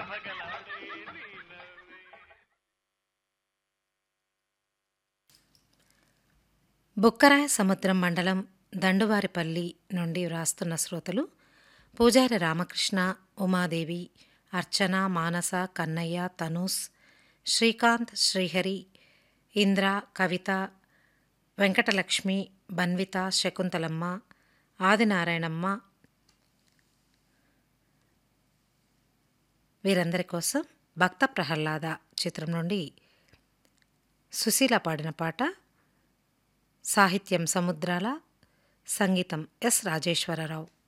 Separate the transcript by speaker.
Speaker 1: గలగలాడే నీ నవ్వే
Speaker 2: బుక్కరాయ సముద్రం మండలం దండువారిపల్లి నుండి వ్రాస్తున్న శ్రోతలు పూజారి రామకృష్ణ ఉమాదేవి అర్చన మానస కన్నయ్య తనూస్ శ్రీకాంత్ శ్రీహరి ఇంద్ర కవిత వెంకటలక్ష్మి బన్విత శకుంతలమ్మ ఆదినారాయణమ్మ వీరందరి కోసం భక్త ప్రహ్లాద చిత్రం నుండి సుశీల పాడిన పాట సాహిత్యం సముద్రాల సంగీతం ఎస్ రాజేశ్వరరావు